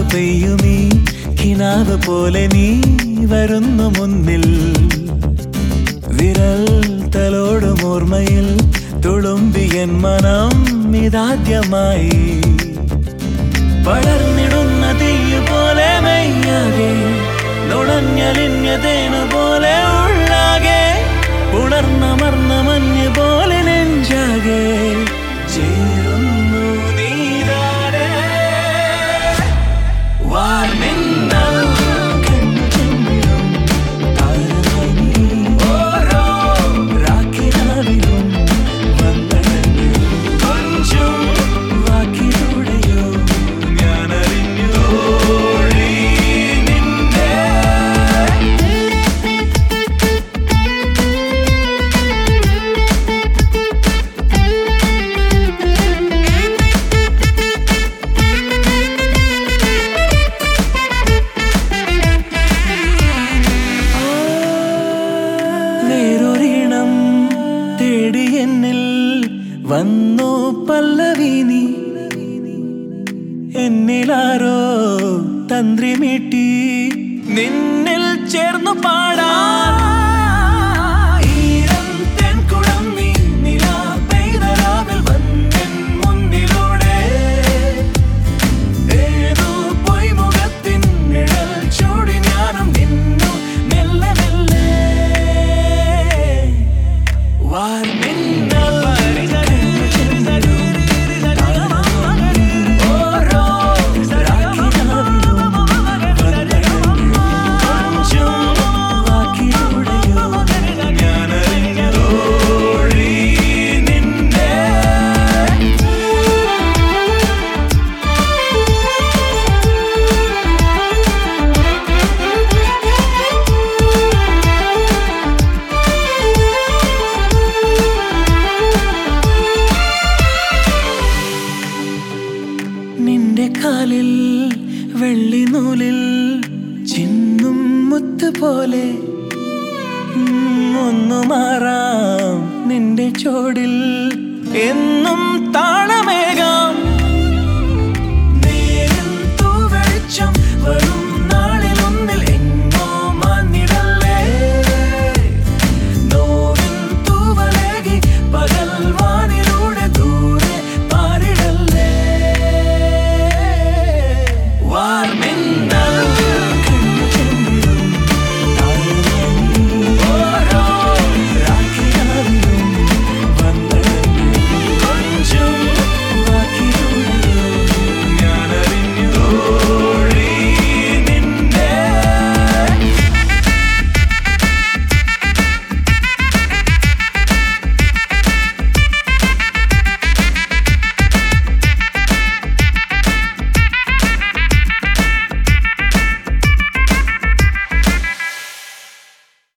പെയ്യുമീ കിനാവ് പോലെ നീ വരുന്നു മുന്നിൽ വിരൽ തലോടും ഓർമ്മയിൽ തുളുമ്പിയൻ മനം ഇതാദ്യമായി പടർന്നിടുന്ന തീയ് പോലെ മെയ്യാകെ നുണഞ്ഞലിഞ്ഞതേനു പോലെ ഉള്ളാകെ ഉണർന്നമർന്ന മഞ്ഞ് പോലെ നെഞ്ചാകെ ചേരുന്നു നീതാരേ വാർമിന്നൽ കണ്ണു ചെമ്മിടും താരമായി നീ ഓരോ രാക്കിനാവിലും വന്നണഞ്ഞു കൊഞ്ചും വാക്കിലൂടെയോ ഞാനറിഞ്ഞു ഓടി നിന്നെ വേറൊരിണം തേടി എന്നിൽ വന്നു പല്ലവി നീ എന്നിലാരോ തന്ത്രി മീട്ടി നിന്നിൽ ചേർന്നു പാടാ ഈരം തെൻകുളം നീ നിലാ പെയ്ത രാവിൽ വന്നെൻ മുന്നിലൂടെ ഏതോ പൊയ്മുഖത്തിൻ നിഴൽ ചൂടി ഞാനും നിന്നു മെല്ലെ മെല്ലെ വാർമിന്നൽ ഓരോ രാക്കിനാവിലും വന്നണഞ്ഞു കൊഞ്ചും വാക്കിലൂടെയോ ഞാനറിഞ്ഞു ഓടി നിന്നെ നിന്റെ കാലിൽ വെള്ളി നൂലിൽ ചിന്നും മുത്ത് പോലെ ഉം, ഒന്നു മാറാം നിന്റെ ചോടിൽ എന്നും താ